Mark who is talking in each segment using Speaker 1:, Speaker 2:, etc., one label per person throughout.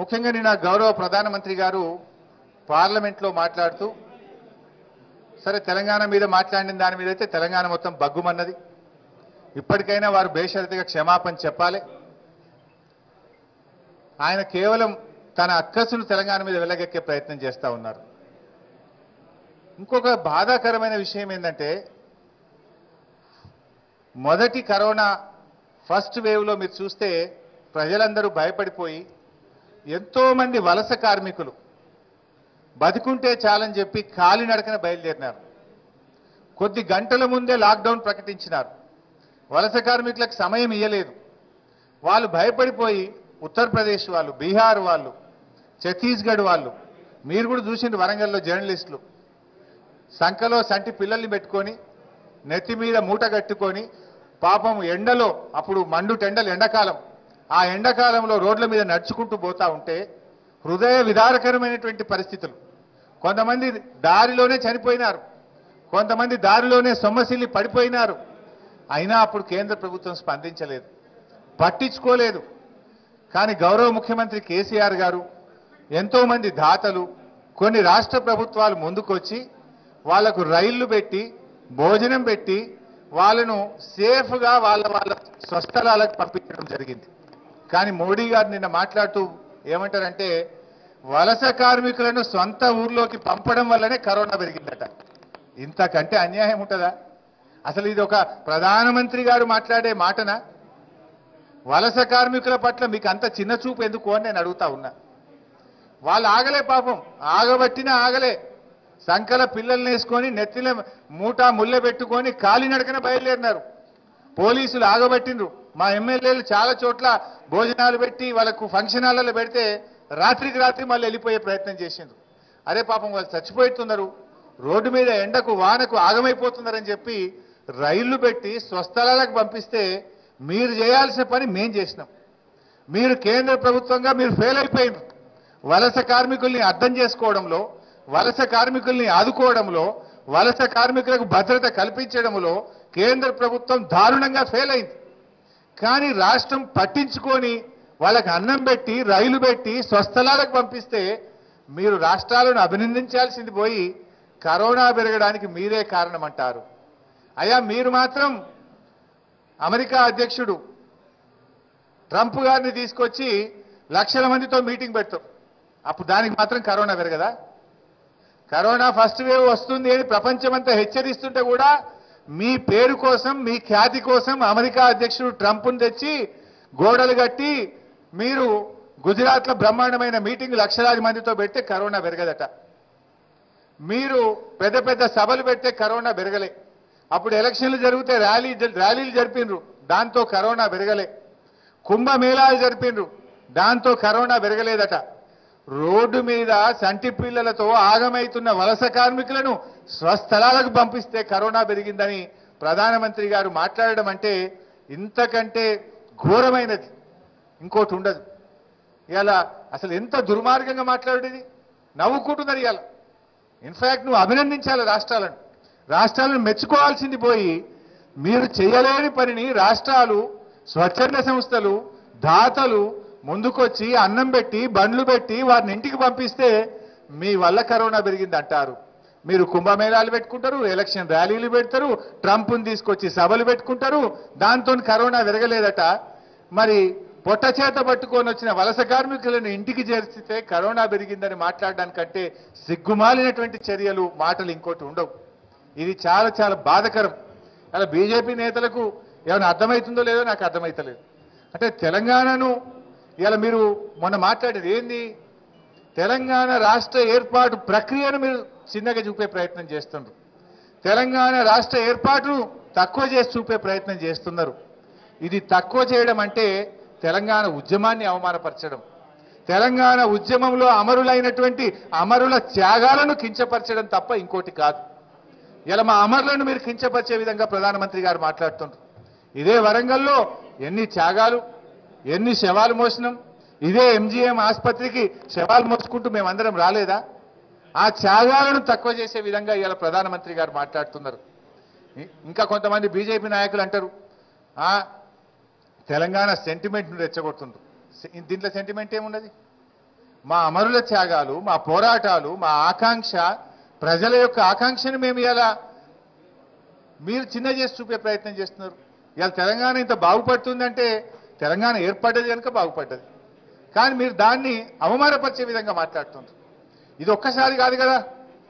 Speaker 1: ముఖ్యంగా నిన్న గౌరవ ప్రధానమంత్రి గారు పార్లమెంట్లో మాట్లాడుతూ సరే తెలంగాణ మీద మాట్లాడిన దాని మీద అయితే తెలంగాణ మొత్తం బగ్గుమన్నది ఇప్పటికైనా వారు బేషరతుగా క్షమాపణ చెప్పాలి ఆయన కేవలం తన అక్కసును తెలంగాణ మీద వెళ్ళగెక్కే ప్రయత్నం చేస్తూ ఉన్నారు ఇంకొక బాధాకరమైన విషయం ఏంటంటే మొదటి కరోనా ఫస్ట్ వేవ్లో మీరు చూస్తే ప్రజలందరూ భయపడిపోయి ఎంతో మంది వలస కార్మికులు బతికుంటే చాలని చెప్పి కాలినడకన బయలుదేరినారు కొద్ది గంటల ముందే లాక్డౌన్ ప్రకటించినారు వలస కార్మికులకు సమయం ఇయ్యలేదు వాళ్ళు భయపడిపోయి ఉత్తరప్రదేశ్ వాళ్ళు బీహార్ వాళ్ళు ఛత్తీస్గఢ్ వాళ్ళు మీరు కూడా చూసిండ్రు వరంగల్లో జర్నలిస్టులు సంఖలో సంటి పిల్లల్ని పెట్టుకొని నెత్తి మీద మూట కట్టుకొని పాపం ఎండలో అప్పుడు మండు టెండలు ఎండాకాలం ఆ ఎండాకాలంలో రోడ్ల మీద నడుచుకుంటూ పోతా ఉంటే హృదయ విదారకరమైనటువంటి పరిస్థితులు కొంతమంది దారిలోనే చనిపోయినారు కొంతమంది దారిలోనే సొమ్మసిల్లి పడిపోయినారు అయినా అప్పుడు కేంద్ర ప్రభుత్వం స్పందించలేదు పట్టించుకోలేదు కానీ గౌరవ ముఖ్యమంత్రి కేసీఆర్ గారు ఎంతో మంది దాతలు కొన్ని రాష్ట్ర ప్రభుత్వాలు ముందుకొచ్చి వాళ్లకు రైళ్లు పెట్టి భోజనం పెట్టి వాళ్ళను సేఫ్గా వాళ్ళ వాళ్ళ స్వస్థలాలకు పంపించడం జరిగింది కానీ మోడీ గారు నిన్న మాట్లాడుతూ ఏమంటారంటే వలస కార్మికులను సొంత ఊర్లోకి పంపడం వల్లనే కరోనా పెరిగిందట ఇంతకంటే అన్యాయం ఉంటుందా అసలు ఇది ఒక ప్రధానమంత్రి గారు మాట్లాడే మాటనా వలస కార్మికుల పట్ల మీకు అంత చిన్న చూపు ఎందుకు అని నేను అడుగుతా ఉన్నా వాళ్ళు ఆగలే పాపం ఆగబట్టినా ఆగలే సంకల పిల్లల్ని వేసుకొని నెత్తిన మూట ముళ్ళె పెట్టుకొని కాలినడకన బయలుదేరినారు పోలీసులు ఆగబట్టిండ్రు మా ఎమ్మెల్యేలు చాలా చోట్ల భోజనాలు పెట్టి వాళ్ళకు ఫంక్షన్ హాల్లో పెడితే రాత్రికి రాత్రి మళ్ళీ వెళ్ళిపోయే ప్రయత్నం చేసిండ్రు అరే పాపం వాళ్ళు చచ్చిపోతున్నారు రోడ్డు మీద ఎండకు వానకు ఆగమైపోతున్నారని చెప్పి రైళ్లు పెట్టి స్వస్థలాలకు పంపిస్తే మీరు చేయాల్సిన పని మేం చేసినాం మీరు కేంద్ర ప్రభుత్వంగా మీరు ఫెయిల్ అయిపోయింది వలస కార్మికుల్ని అర్థం చేసుకోవడంలో వలస కార్మికుల్ని ఆదుకోవడంలో వలస కార్మికులకు భద్రత కల్పించడంలో కేంద్ర ప్రభుత్వం దారుణంగా ఫెయిల్ అయింది కానీ రాష్ట్రం పట్టించుకొని వాళ్ళకి అన్నం పెట్టి రైలు పెట్టి స్వస్థలాలకు పంపిస్తే మీరు రాష్ట్రాలను అభినందించాల్సింది పోయి కరోనా పెరగడానికి మీరే కారణమంటారు అయ్యా మీరు మాత్రం అమెరికా అధ్యక్షుడు ట్రంప్ గారిని తీసుకొచ్చి లక్షల మందితో మీటింగ్ పెడతాం అప్పుడు దానికి మాత్రం కరోనా పెరగదా కరోనా ఫస్ట్ వేవ్ వస్తుంది అని ప్రపంచమంతా హెచ్చరిస్తుంటే కూడా మీ పేరు కోసం మీ ఖ్యాతి కోసం అమెరికా అధ్యక్షుడు ట్రంప్ను తెచ్చి గోడలు కట్టి మీరు గుజరాత్లో బ్రహ్మాండమైన మీటింగ్ లక్షలాది మందితో పెడితే కరోనా పెరగదట మీరు పెద్ద పెద్ద సభలు పెడితే కరోనా పెరగలే అప్పుడు ఎలక్షన్లు జరిగితే ర్యాలీ ర్యాలీలు జరిపినరు దాంతో కరోనా పెరగలే కుంభమేళాలు జరిపినరు దాంతో కరోనా పెరగలేదట రోడ్డు మీద సంటి పిల్లలతో ఆగమైతున్న వలస కార్మికులను స్వస్థలాలకు పంపిస్తే కరోనా పెరిగిందని ప్రధానమంత్రి గారు మాట్లాడడం అంటే ఇంతకంటే ఘోరమైనది ఇంకోటి ఉండదు ఇవాళ అసలు ఎంత దుర్మార్గంగా మాట్లాడేది నవ్వుకుంటున్నారు ఇవాళ ఇన్ఫాక్ట్ నువ్వు అభినందించాలి రాష్ట్రాలను రాష్ట్రాలను మెచ్చుకోవాల్సింది పోయి మీరు చేయలేని పనిని రాష్ట్రాలు స్వచ్ఛంద సంస్థలు దాతలు ముందుకొచ్చి అన్నం పెట్టి బండ్లు పెట్టి వారిని ఇంటికి పంపిస్తే మీ వల్ల కరోనా పెరిగింది అంటారు మీరు కుంభమేళాలు పెట్టుకుంటారు ఎలక్షన్ ర్యాలీలు పెడతారు ట్రంప్ను తీసుకొచ్చి సభలు పెట్టుకుంటారు దాంతో కరోనా పెరగలేదట మరి పొట్ట చేత పట్టుకొని వచ్చిన వలస కార్మికులను ఇంటికి చేర్చితే కరోనా పెరిగిందని మాట్లాడడానికంటే సిగ్గుమాలినటువంటి చర్యలు మాటలు ఇంకోటి ఉండవు ఇది చాలా చాలా బాధకరం అలా బీజేపీ నేతలకు ఏమైనా అర్థమవుతుందో లేదో నాకు అర్థమవుతలేదు అంటే తెలంగాణను ఇలా మీరు మొన్న మాట్లాడేది ఏంది తెలంగాణ రాష్ట్ర ఏర్పాటు ప్రక్రియను మీరు చిన్నగా చూపే ప్రయత్నం చేస్తున్నారు తెలంగాణ రాష్ట్ర ఏర్పాటును తక్కువ చేసి చూపే ప్రయత్నం చేస్తున్నారు ఇది తక్కువ చేయడం అంటే తెలంగాణ ఉద్యమాన్ని అవమానపరచడం తెలంగాణ ఉద్యమంలో అమరులైనటువంటి అమరుల త్యాగాలను కించపరచడం తప్ప ఇంకోటి కాదు ఇలా మా అమరులను మీరు కించపరిచే విధంగా ప్రధానమంత్రి గారు మాట్లాడుతుండ్రు ఇదే వరంగల్లో ఎన్ని త్యాగాలు ఎన్ని శవాలు మోసినాం ఇదే ఎంజీఎం ఆసుపత్రికి శవాలు మోసుకుంటూ మేమందరం రాలేదా ఆ త్యాగాలను తక్కువ చేసే విధంగా ఇవాళ ప్రధానమంత్రి గారు మాట్లాడుతున్నారు ఇ- ఇంకా కొంతమంది బీజేపీ నాయకులు అంటారు ఆ తెలంగాణ సెంటిమెంట్ను రెచ్చగొడుతుండ్రు సె- దీంట్లో సెంటిమెంట్ ఏమున్నది మా అమరుల త్యాగాలు మా పోరాటాలు మా ఆకాంక్ష ప్రజల యొక్క ఆకాంక్షను మేము ఇలా మీరు చిన్న చేసి చూపే ప్రయత్నం చేస్తున్నారు ఇవాళ తెలంగాణ ఇంత బాగుపడుతుందంటే తెలంగాణ ఏర్పడ్డది కనుక బాగుపడ్డది కానీ మీరు దాన్ని అవమానపరిచే విధంగా మాట్లాడుతున్నారు ఇది ఒక్కసారి కాదు కదా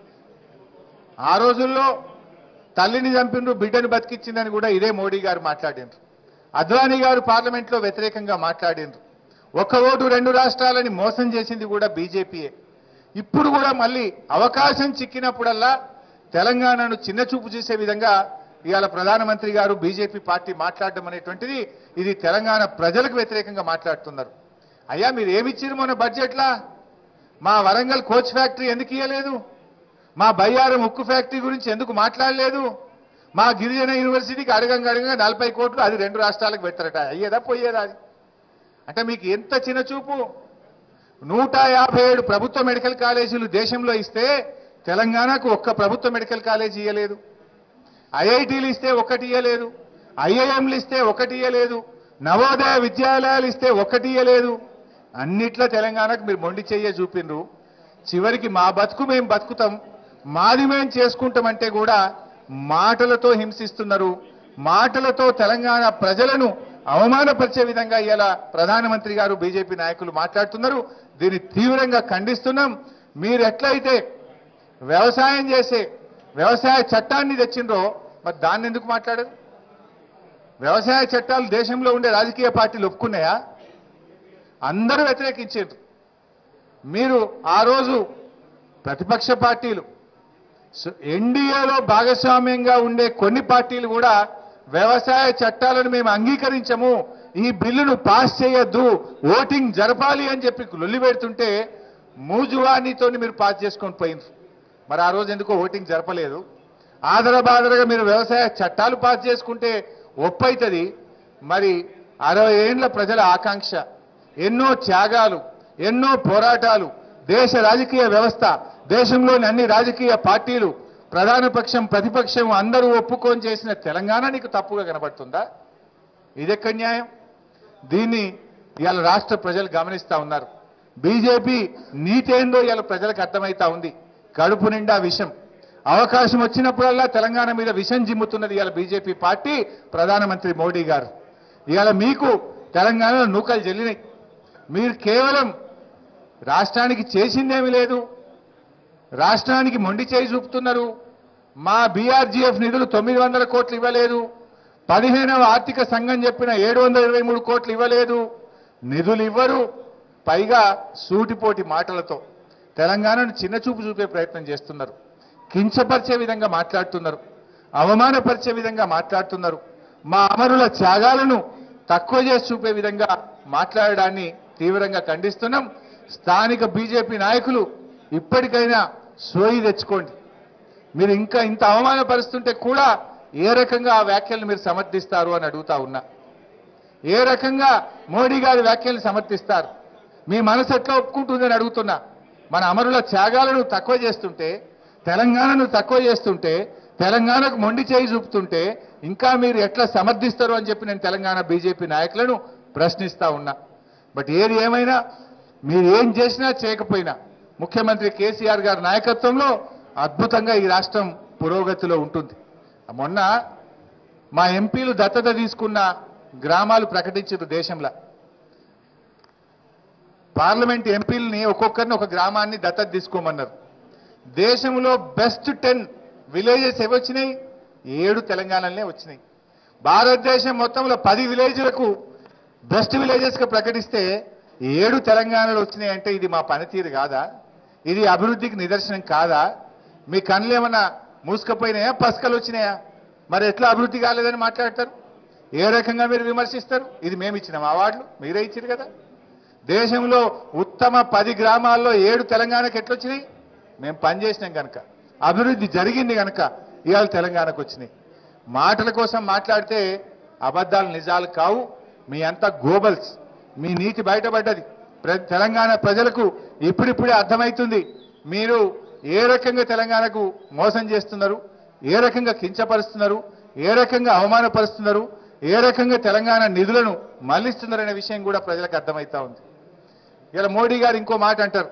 Speaker 1: ఆ రోజుల్లో తల్లిని చంపిండ్రు బిడ్డను బతికించిందని కూడా ఇదే మోడీ గారు మాట్లాడిండ్రు అద్వానీ గారు పార్లమెంట్లో వ్యతిరేకంగా మాట్లాడిండ్రు ఒక్క ఓటు రెండు రాష్ట్రాలని మోసం చేసింది కూడా బీజేపీయే ఇప్పుడు కూడా మళ్ళీ అవకాశం చిక్కినప్పుడల్లా తెలంగాణను చిన్నచూపు చేసే విధంగా ఇవాళ ప్రధానమంత్రి గారు బీజేపీ పార్టీ మాట్లాడడం అనేటువంటిది ఇది తెలంగాణ ప్రజలకు వ్యతిరేకంగా మాట్లాడుతున్నారు అయ్యా మీరు ఏమిచ్చారు మన బడ్జెట్లా మా వరంగల్ కోచ్ ఫ్యాక్టరీ ఎందుకు ఇయ్యలేదు మా బయ్యారం ఉక్కు ఫ్యాక్టరీ గురించి ఎందుకు మాట్లాడలేదు మా గిరిజన యూనివర్సిటీకి అడగంగా అడగంగా నలభై కోట్లు అది రెండు రాష్ట్రాలకు పెట్టారట అయ్యేదా పోయేదా అది అంటే మీకు ఎంత చిన్న చూపు నూట యాభై ఏడు ప్రభుత్వ మెడికల్ కాలేజీలు దేశంలో ఇస్తే తెలంగాణకు ఒక్క ప్రభుత్వ మెడికల్ కాలేజీ ఇవ్వలేదు ఐఐటీలు ఇస్తే ఒకటి ఇవ్వలేదు ఐఐఎంలు ఇస్తే ఒకటి ఇవ్వలేదు నవోదయ విద్యాలయాలు ఇస్తే ఒకటి ఇవ్వలేదు అన్నిట్లో తెలంగాణకు మీరు మొండి చెయ్య చూపిండ్రు చివరికి మా బతుకు మేము బతుకుతాం మాది మేము చేసుకుంటామంటే కూడా మాటలతో హింసిస్తున్నారు మాటలతో తెలంగాణ ప్రజలను అవమానపరిచే విధంగా ఇలా ప్రధానమంత్రి గారు బీజేపీ నాయకులు మాట్లాడుతున్నారు దీన్ని తీవ్రంగా ఖండిస్తున్నాం మీరు ఎట్లయితే వ్యవసాయం చేసే వ్యవసాయ చట్టాన్ని తెచ్చిండ్రో మరి దాన్ని ఎందుకు మాట్లాడరు వ్యవసాయ చట్టాలు దేశంలో ఉండే రాజకీయ పార్టీలు ఒప్పుకున్నాయా అందరూ వ్యతిరేకించారు మీరు ఆ రోజు ప్రతిపక్ష పార్టీలు సో ఎన్డీఏలో భాగస్వామ్యంగా ఉండే కొన్ని పార్టీలు కూడా వ్యవసాయ చట్టాలను మేము అంగీకరించము ఈ బిల్లును పాస్ చేయొద్దు ఓటింగ్ జరపాలి అని చెప్పి లొల్లి పెడుతుంటే మూజువాణితో మీరు పాస్ చేసుకొని పోయింది మరి ఆ రోజు ఎందుకో ఓటింగ్ జరపలేదు ఆదరబాదరగా మీరు వ్యవసాయ చట్టాలు పాస్ చేసుకుంటే ఒప్పైతుంది మరి అరవై ఏండ్ల ప్రజల ఆకాంక్ష ఎన్నో త్యాగాలు ఎన్నో పోరాటాలు దేశ రాజకీయ వ్యవస్థ దేశంలోని అన్ని రాజకీయ పార్టీలు ప్రధాన పక్షం ప్రతిపక్షం అందరూ ఒప్పుకొని చేసిన తెలంగాణ నీకు తప్పుగా కనబడుతుందా ఇదెక్కడ న్యాయం దీన్ని ఇవాళ రాష్ట్ర ప్రజలు గమనిస్తా ఉన్నారు బీజేపీ నీతేందో ఇవాళ ప్రజలకు అర్థమైతా ఉంది కడుపు నిండా విషం అవకాశం వచ్చినప్పుడల్లా తెలంగాణ మీద విషం జిమ్ముతున్నది ఇవాళ బీజేపీ పార్టీ ప్రధానమంత్రి మోడీ గారు ఇవాళ మీకు తెలంగాణలో నూకలు జల్లినాయి మీరు కేవలం రాష్ట్రానికి చేసిందేమీ లేదు రాష్ట్రానికి మొండి చేయి చూపుతున్నారు మా బీఆర్జీఎఫ్ నిధులు తొమ్మిది వందల కోట్లు ఇవ్వలేదు పదిహేనవ ఆర్థిక సంఘం చెప్పిన ఏడు వందల ఇరవై మూడు కోట్లు ఇవ్వలేదు నిధులు ఇవ్వరు పైగా సూటిపోటి మాటలతో తెలంగాణను చిన్నచూపు చూపే ప్రయత్నం చేస్తున్నారు కించపరిచే విధంగా మాట్లాడుతున్నారు అవమానపరిచే విధంగా మాట్లాడుతున్నారు మా అమరుల త్యాగాలను తక్కువ చేసి చూపే విధంగా మాట్లాడడాన్ని తీవ్రంగా ఖండిస్తున్నాం స్థానిక బీజేపీ నాయకులు ఇప్పటికైనా సోయి తెచ్చుకోండి మీరు ఇంకా ఇంత అవమానపరుస్తుంటే కూడా ఏ రకంగా ఆ వ్యాఖ్యలను మీరు సమర్థిస్తారు అని అడుగుతా ఉన్నా ఏ రకంగా మోడీ గారి వ్యాఖ్యలను సమర్థిస్తారు మీ మనసు ఎట్లా ఒప్పుకుంటుందని అడుగుతున్నా మన అమరుల త్యాగాలను తక్కువ చేస్తుంటే తెలంగాణను తక్కువ చేస్తుంటే తెలంగాణకు మొండి చేయి చూపుతుంటే ఇంకా మీరు ఎట్లా సమర్థిస్తారు అని చెప్పి నేను తెలంగాణ బీజేపీ నాయకులను ప్రశ్నిస్తా ఉన్నా బట్ ఏది ఏమైనా మీరు ఏం చేసినా చేయకపోయినా ముఖ్యమంత్రి కేసీఆర్ గారి నాయకత్వంలో అద్భుతంగా ఈ రాష్ట్రం పురోగతిలో ఉంటుంది మొన్న మా ఎంపీలు దత్తత తీసుకున్న గ్రామాలు ప్రకటించారు దేశంలో పార్లమెంట్ ఎంపీలని ఒక్కొక్కరిని ఒక గ్రామాన్ని దత్తత తీసుకోమన్నారు దేశంలో బెస్ట్ టెన్ విలేజెస్ ఏవి వచ్చినాయి ఏడు తెలంగాణలోనే వచ్చినాయి భారతదేశం మొత్తంలో పది విలేజ్లకు బెస్ట్ విలేజెస్గా ప్రకటిస్తే ఏడు తెలంగాణలో వచ్చినాయి అంటే ఇది మా పనితీరు కాదా ఇది అభివృద్ధికి నిదర్శనం కాదా మీ కళ్ళు ఏమన్నా మూసుకపోయినాయా పసకలు వచ్చినాయా మరి ఎట్లా అభివృద్ధి కాలేదని మాట్లాడతారు ఏ రకంగా మీరు విమర్శిస్తారు ఇది మేము ఇచ్చినాం అవార్డులు మీరే ఇచ్చారు కదా దేశంలో ఉత్తమ పది గ్రామాల్లో ఏడు తెలంగాణకు ఎట్లొచ్చినాయి మేము పనిచేసినాం కనుక అభివృద్ధి జరిగింది కనుక ఇవాళ తెలంగాణకు వచ్చినాయి మాటల కోసం మాట్లాడితే అబద్ధాలు నిజాలు కావు మీ అంతా గోబల్స్ మీ నీతి బయటపడ్డది ప్ర- తెలంగాణ ప్రజలకు ఇప్పుడిప్పుడే అర్థమవుతుంది మీరు ఏ రకంగా తెలంగాణకు మోసం చేస్తున్నారు ఏ రకంగా కించపరుస్తున్నారు ఏ రకంగా అవమానపరుస్తున్నారు ఏ రకంగా తెలంగాణ నిధులను మళ్లిస్తున్నారనే విషయం కూడా ప్రజలకు అర్థమవుతా ఉంది ఇలా మోడీ గారు ఇంకో మాట అంటారు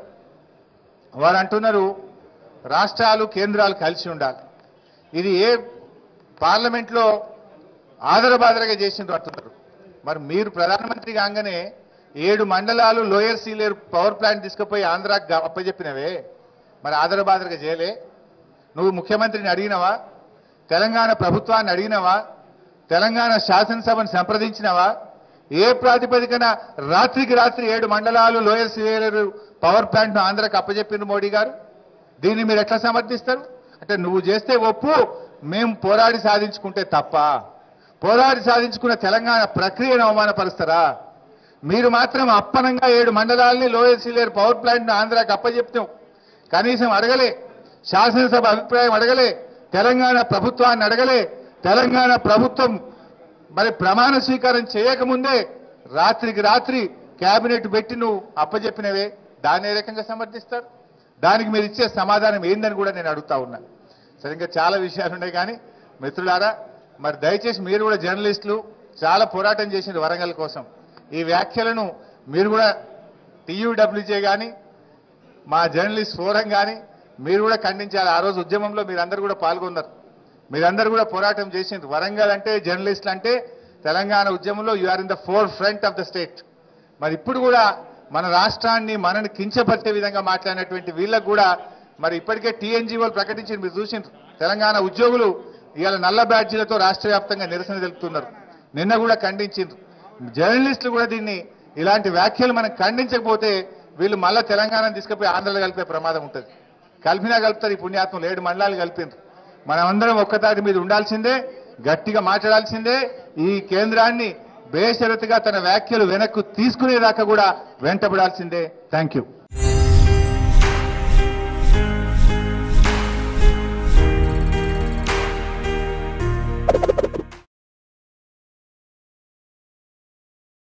Speaker 1: వారు అంటున్నారు రాష్ట్రాలు కేంద్రాలు కలిసి ఉండాలి ఇది ఏ పార్లమెంట్లో ఆదరబాదరగా చేసిండ్రు అంటున్నారు మరి మీరు ప్రధానమంత్రి కాగానే ఏడు మండలాలు లోయర్ సీలేరు పవర్ ప్లాంట్ తీసుకుపోయి ఆంధ్రాకి గా- అప్పచెప్పినవే మరి ఆదరబాదరగా చేయలే నువ్వు ముఖ్యమంత్రిని అడిగినవా తెలంగాణ ప్రభుత్వాన్ని అడిగినవా తెలంగాణ శాసనసభను సంప్రదించినవా ఏ ప్రాతిపదికన రాత్రికి రాత్రి ఏడు మండలాలు లోయర్ సీలేరు పవర్ ప్లాంట్ను ఆంధ్రాకి అప్పచెప్పిండ్రు మోడీ గారు దీన్ని మీరు ఎట్లా సమర్థిస్తారు అంటే నువ్వు చేస్తే ఒప్పు మేము పోరాడి సాధించుకుంటే తప్ప పోరాడి సాధించుకున్న తెలంగాణ ప్రక్రియను అవమానపరుస్తారా మీరు మాత్రం అప్పనంగా ఏడు మండలాల్ని లోయర్ సీలేరు పవర్ ప్లాంట్ను ఆంధ్రాకి అప్పచెప్తాం కనీసం అడగలే శాసనసభ అభిప్రాయం అడగలే తెలంగాణ ప్రభుత్వాన్ని అడగలే తెలంగాణ ప్రభుత్వం మరి ప్రమాణ స్వీకారం చేయకముందే రాత్రికి రాత్రి కేబినెట్ పెట్టి నువ్వు అప్పచెప్పినవే దాన్ని ఏ రకంగా సమర్థిస్తారు దానికి మీరు ఇచ్చే సమాధానం ఏందని కూడా నేను అడుగుతా ఉన్నా సరే ఇంకా చాలా విషయాలు ఉన్నాయి కానీ మిత్రులారా మరి దయచేసి మీరు కూడా జర్నలిస్టులు చాలా పోరాటం చేసిండ్రు వరంగల్ కోసం ఈ వ్యాఖ్యలను మీరు కూడా టీయూడబ్ల్యూజే కానీ మా జర్నలిస్ట్ ఫోరం కానీ మీరు కూడా ఖండించాలి ఆ రోజు ఉద్యమంలో మీరందరూ కూడా పాల్గొన్నారు మీరందరూ కూడా పోరాటం చేసిండ్రు వరంగల్ అంటే జర్నలిస్టులు అంటే తెలంగాణ ఉద్యమంలో you are in the forefront of the state మరి ఇప్పుడు కూడా మన రాష్ట్రాన్ని మనని కించపరిచే విధంగా మాట్లాడినటువంటి వీళ్ళకు కూడా మరి ఇప్పటికే టీఎన్జీఓలు ప్రకటించి మీరు చూసిండ్రు తెలంగాణ ఉద్యోగులు ఇవాళ నల్ల బ్యాడ్జీలతో రాష్ట్ర వ్యాప్తంగా నిరసన తెలుపుతున్నారు నిన్న కూడా ఖండించిండ్రు జర్నలిస్టులు కూడా దీన్ని ఇలాంటి వ్యాఖ్యలు మనం ఖండించకపోతే వీళ్ళు మళ్ళా తెలంగాణను తీసుకుపోయి ఆంధ్రలో కలిపే ప్రమాదం ఉంటుంది కలిపినా కలుపుతారు ఈ పుణ్యాత్మలు ఏడు మండలాలు కలిపిండ్రు మనమందరం ఒక్కతాటి మీద ఉండాల్సిందే గట్టిగా మాట్లాడాల్సిందే ఈ కేంద్రాన్ని బేషరతుగా తన వ్యాఖ్యలు వెనక్కు తీసుకునేదాకా కూడా వెంటబడాల్సిందే థ్యాంక్ యూ